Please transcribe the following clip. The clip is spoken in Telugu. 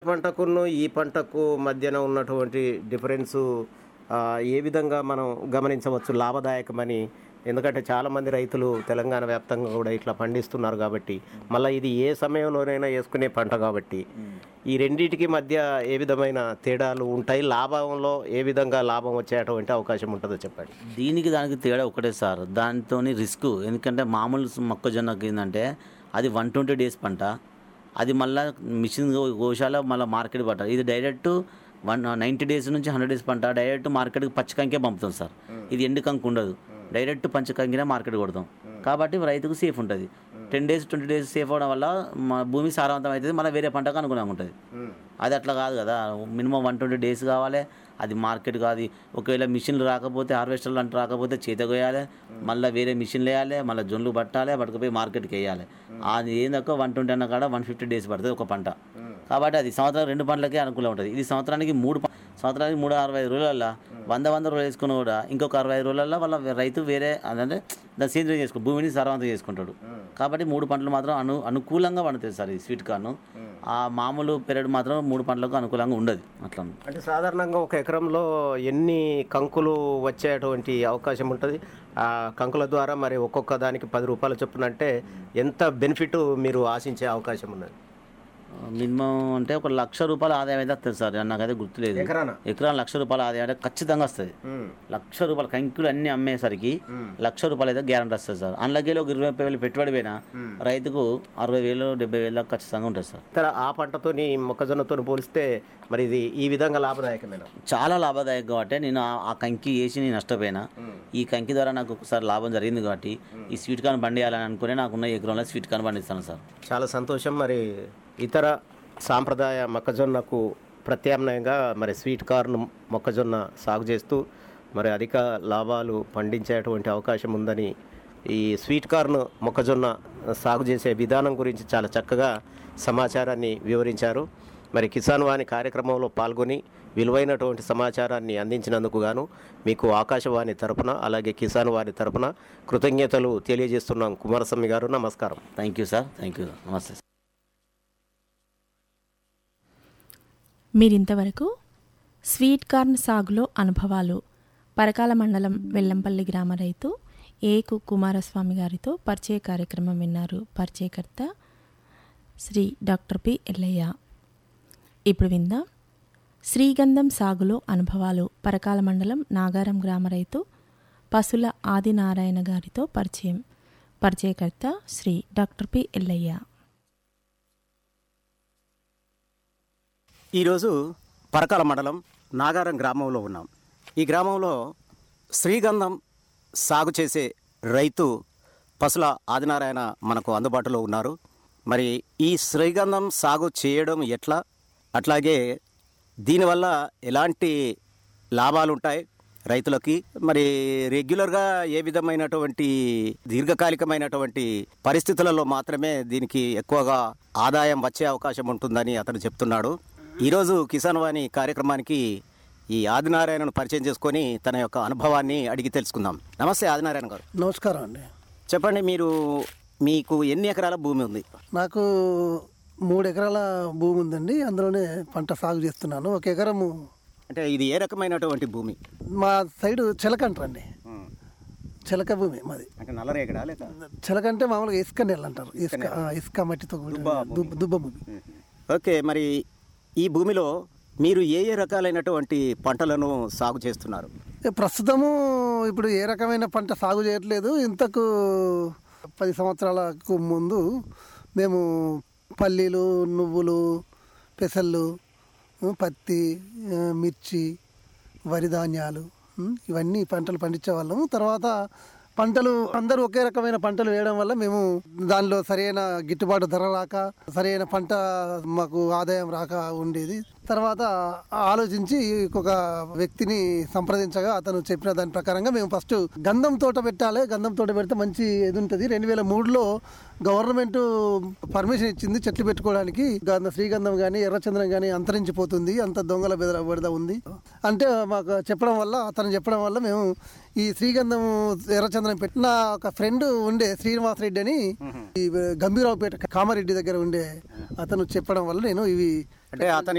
పంటకును ఈ పంటకు మధ్యన ఉన్నటువంటి డిఫరెన్సు ఆ, ఏ విధంగా మనం గమనించవచ్చు లాభదాయకమని ఎందుకంటే చాలామంది రైతులు తెలంగాణ వ్యాప్తంగా కూడా ఇట్లా పండిస్తున్నారు కాబట్టి మళ్ళీ ఇది ఏ సమయంలోనైనా వేసుకునే పంట కాబట్టి ఈ రెండింటికి మధ్య ఏ విధమైన తేడాలు ఉంటాయి లాభంలో ఏ విధంగా లాభం వచ్చేటువంటి అవకాశం ఉంటుందో చెప్పండి దీనికి దానికి తేడా ఒకటే సార్ దాంతో రిస్క్ ఎందుకంటే మామూలు మొక్కజొన్నకి ఏంటంటే అది వన్ ట్వంటీ డేస్ పంట అది మళ్ళీ మిషన్ గోశాల మళ్ళీ మార్కెట్ పంట ఇది డైరెక్ట్ వన్ నైంటీ డేస్ నుంచి హండ్రెడ్ డేస్ పంట డైరెక్ట్ మార్కెట్కి పచ్చికంకే పంపుతాం సార్ ఇది ఎండు కంకు ఉండదు డైరెక్ట్ పంచకంకినే మార్కెట్ కొడతాం కాబట్టి రైతుకు సేఫ్ ఉంటుంది ten days twenty days safe అవడం వల్ల మా భూమి సారవంతం అవుతుంది మళ్ళీ వేరే పంటకు అనుగుణంగా ఉంటుంది అది అట్లా కాదు కదా మినిమం వన్ ట్వంటీ డేస్ కావాలి అది మార్కెట్ కాదు ఒకవేళ మిషన్లు రాకపోతే హార్వెస్టర్లు అంటే రాకపోతే చేత కోయాలి మళ్ళీ వేరే మిషన్లు వేయాలి మళ్ళీ జొన్లు పట్టాలి పట్టుకుపోయి మార్కెట్కి వేయాలి అది ఏందక్క వన్ ట్వంటీ అన్న కాడ వన్ ఫిఫ్టీ డేస్ పడుతుంది ఒక పంట కాబట్టి అది సంవత్సరం రెండు పంటలకే అనుకూలం ఉంటుంది ఇది సంవత్సరానికి మూడు ప- సంవత్సరానికి మూడు అరవై ఐదు రోజులల్లో వంద వంద రోజులు వేసుకుని కూడా ఇంకొక అరవై ఐదు రోజులలో వాళ్ళ రైతు వేరే అంటే దాన్ని సేంద్రియం చేసుకుంటాడు భూమిని సారవంతం చేసుకుంటాడు కాబట్టి మూడు పంటలు మాత్రం అను అనుకూలంగా పండుతాయి సార్ ఈ స్వీట్ కార్న్ ఆ మామూలు పెరడు మాత్రం మూడు పంటలకు అనుకూలంగా ఉండదు అట్లా అంటే సాధారణంగా ఒక ఎకరంలో ఎన్ని కంకులు వచ్చేటువంటి అవకాశం ఉంటుంది ఆ కంకుల ద్వారా మరి ఒక్కొక్క దానికి పది రూపాయలు చొప్పున అంటే ఎంత బెనిఫిట్ మీరు ఆశించే అవకాశం ఉన్నది మినిమం అంటే ఒక లక్ష రూపాయల ఆదాయం అయితే వస్తుంది సార్ నాకైతే గుర్తులేదు ఎకరానా? ఎకరా లక్ష రూపాయల ఆదాయం అంటే ఖచ్చితంగా వస్తుంది లక్ష రూపాయలు కంకులు అన్ని అమ్మేసరికి లక్ష రూపాయలు అయితే గ్యారంటీ వస్తుంది సార్ అందులోకి ఒక ఇరవై ముప్పై వేలు పెట్టుబడి పోయినా రైతుకు అరవై వేలు డెబ్బై వేలు దాకా ఖచ్చితంగా ఉంటుంది సార్ ఇతర ఆ పంటతోని మొక్కజొన్నతో పోలిస్తే మరి ఇది ఈ విధంగా లాభదాయకమైన చాలా లాభదాయకం కాబట్టి నేను ఆ- ఆ కంకి వేసి నేను నష్టపోయినా ఈ కంకి ద్వారా నాకు ఒకసారి లాభం జరిగింది కాబట్టి ఈ స్వీట్ కార్న్ పండియాలని అనుకుని నాకున్న ఎకరంలో స్వీట్ కార్న్ పండిస్తాను సార్ చాలా సంతోషం మరి ఇతర సాంప్రదాయ మొక్కజొన్నకు ప్రత్యామ్నాయంగా మరి స్వీట్ కార్న్ మొక్కజొన్న సాగు చేస్తూ మరి అధిక లాభాలు పండించేటువంటి అవకాశం ఉందని ఈ స్వీట్ కార్న్ మొక్కజొన్న సాగు చేసే విధానం గురించి చాలా చక్కగా సమాచారాన్ని వివరించారు మరి కిసాన్ వాణి కార్యక్రమంలో పాల్గొని విలువైనటువంటి సమాచారాన్ని అందించినందుకు గాను మీకు ఆకాశవాణి తరపున అలాగే కిసాన్ వాణి తరపున కృతజ్ఞతలు తెలియజేస్తున్నాం కుమారస్వామి గారు నమస్కారం thank you sir thank you నమస్తే సార్ మీరింతవరకు స్వీట్ కార్న్ సాగులో అనుభవాలు పరకాల మండలం వెల్లంపల్లి గ్రామ రైతు ఏకు కుమారస్వామి గారితో పరిచయ కార్యక్రమం విన్నారు పరిచయకర్త శ్రీ డాక్టర్ పి ఎల్లయ్య ఇప్పుడు విందాం శ్రీగంధం సాగులో అనుభవాలు పరకాల మండలం నాగారం గ్రామ రైతు పసుల ఆదినారాయణ గారితో పరిచయం పరిచయకర్త శ్రీ డాక్టర్ పి ఎల్లయ్య ఈరోజు పరకాల మండలం నాగారం గ్రామంలో ఉన్నాం ఈ గ్రామంలో శ్రీగంధం సాగు చేసే రైతు పసుల ఆదినారాయణ మనకు అందుబాటులో ఉన్నారు మరి ఈ శ్రీగంధం సాగు చేయడం ఎట్లా అట్లాగే దీనివల్ల ఎలాంటి లాభాలు ఉంటాయి రైతులకి మరి రెగ్యులర్గా ఏ విధమైనటువంటి దీర్ఘకాలికమైనటువంటి పరిస్థితులలో మాత్రమే దీనికి ఎక్కువగా ఆదాయం వచ్చే అవకాశం ఉంటుందని అతను చెప్తున్నాడు ఈరోజు కిసాన్ వాణి కార్యక్రమానికి ఈ ఆదినారాయణను పరిచయం చేసుకొని తన యొక్క అనుభవాన్ని అడిగి తెలుసుకుందాం నమస్తే ఆదినారాయణ గారు నమస్కారం అండి చెప్పండి మీరు మీకు ఎన్ని ఎకరాల భూమి ఉంది నాకు మూడు ఎకరాల భూమి ఉందండి అందులోనే పంట సాగు చేస్తున్నాను ఒక ఎకరము అంటే ఇది ఏ రకమైనటువంటి భూమి మా సైడు చిలక అంటారండి చిలక భూమి మాది అంటే నల్లరేగడా లేక చిలక అంటే మామూలుగా ఇసుక నెల అంటారు ఇసుక ఆ, ఇసుక మట్టితో కూడిన దుబ్బ దుబ్బ భూమి ఓకే మరి ఈ భూమిలో మీరు ఏ ఏ రకాలైనటువంటి పంటలను సాగు చేస్తున్నారు ఏ, ప్రస్తుతము ఇప్పుడు ఏ రకమైన పంట సాగు చేయట్లేదు ఇంతకు పది సంవత్సరాలకు ముందు మేము పల్లీలు నువ్వులు పెసళ్ళు ఉ, పత్తి ఆ, మిర్చి వరి ధాన్యాలు ఉ, ఇవన్నీ పంటలు పండించే వాళ్ళము తర్వాత పంటలు అందరూ ఒకే రకమైన పంటలు వేయడం వల్ల మేము దానిలో సరైన గిట్టుబాటు ధర రాక సరైన పంట మాకు ఆదాయం రాక ఉండేది తర్వాత ఆలోచించి ఒక వ్యక్తిని సంప్రదించగా అతను చెప్పిన దాని ప్రకారంగా మేము ఫస్ట్ గంధం తోట పెట్టాలి గంధం తోట పెడితే మంచి ఇది ఉంటుంది రెండు వేల మూడులో గవర్నమెంట్ పర్మిషన్ ఇచ్చింది చెట్లు పెట్టుకోవడానికి గంధ శ్రీగంధం కానీ ఎర్రచంద్రం కానీ అంతరించిపోతుంది అంత దొంగల బెదర బెడద ఉంది అంటే మాకు చెప్పడం వల్ల అతను చెప్పడం వల్ల మేము ఈ శ్రీగంధం ఎర్రచంద్రం పెట్టిన ఒక ఫ్రెండ్ ఉండే శ్రీనివాస్ రెడ్డి అని ఈ గంభీరావుపేట కామారెడ్డి దగ్గర ఉండే అతను చెప్పడం వల్ల నేను ఇవి అంటే అతని